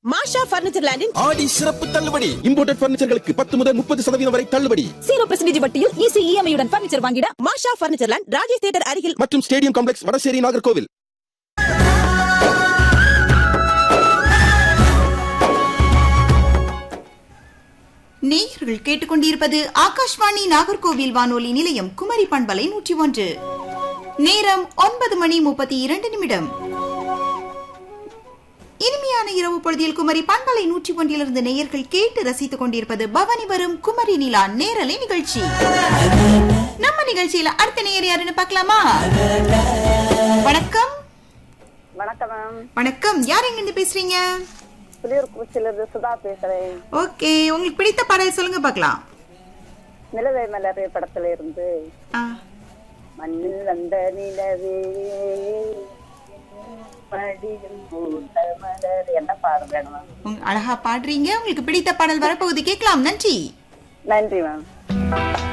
மாஷா furniture லேண்டின் ஆடி சிறப்பு தள்ளுபடி இம்போர்ட்டட் பர்னிச்சர்களுக்கு பத்து முதல் முப்பது சதவீதம் வரை தள்ளுபடி ஜீரோ பெர்சன்டேஜ் வட்டியில் ஈஸி இஎம்ஐயுடன் பர்னிச்சர் வாங்கிட Masha furniture land Rajesh theatre அருகில் மற்றும் ஸ்டேடியம் காம்ப்ளெக்ஸ் வடசேரி நாகர்கோவில் நேயர்கள் கேட்டுக்கொண்டிருப்பது ஆகாஷ்வாணி நாகர்கோவில் வானொலி நிலையம் குமரி பண்பலை நூற்றி ஒன்று நேரம் ஒன்பது மணி முப்பத்தி இரண்டு நிமிடம் இனிமையான இரவு பொழுதில் குமரி பண்பலை நூற்றி ஒன்றிலிருந்து நேயர்கள் கேட்டு ரசித்துக் கொண்டிருப்பது பவனி வரும் குமரி நிலா நேரலை நிகழ்ச்சி நம்ம நிகழ்ச்சியில அடுத்த நேயர் யாருன்னு பார்க்கலாமா வணக்கம் வணக்கம் மேம் வணக்கம் யார் எங்க இருந்து பேசுறீங்க புலியூர் குறிச்சியிலிருந்து சுதா பேசுறேன் ஓகே உங்களுக்கு பிடித்த பாடல் சொல்லுங்க பார்க்கலாம் நிலவே மலரே படத்துல இருந்து ஆ, மண்ணில் வந்த நிலவே மடியில் பூத்த மலர் என்ன பாடம் வேணும் மேம் உங்க அழகா பாடுறீங்க உங்களுக்கு பிடித்த பாடல் வரப்போகுது கேட்கலாம் நன்றி நன்றி மேம்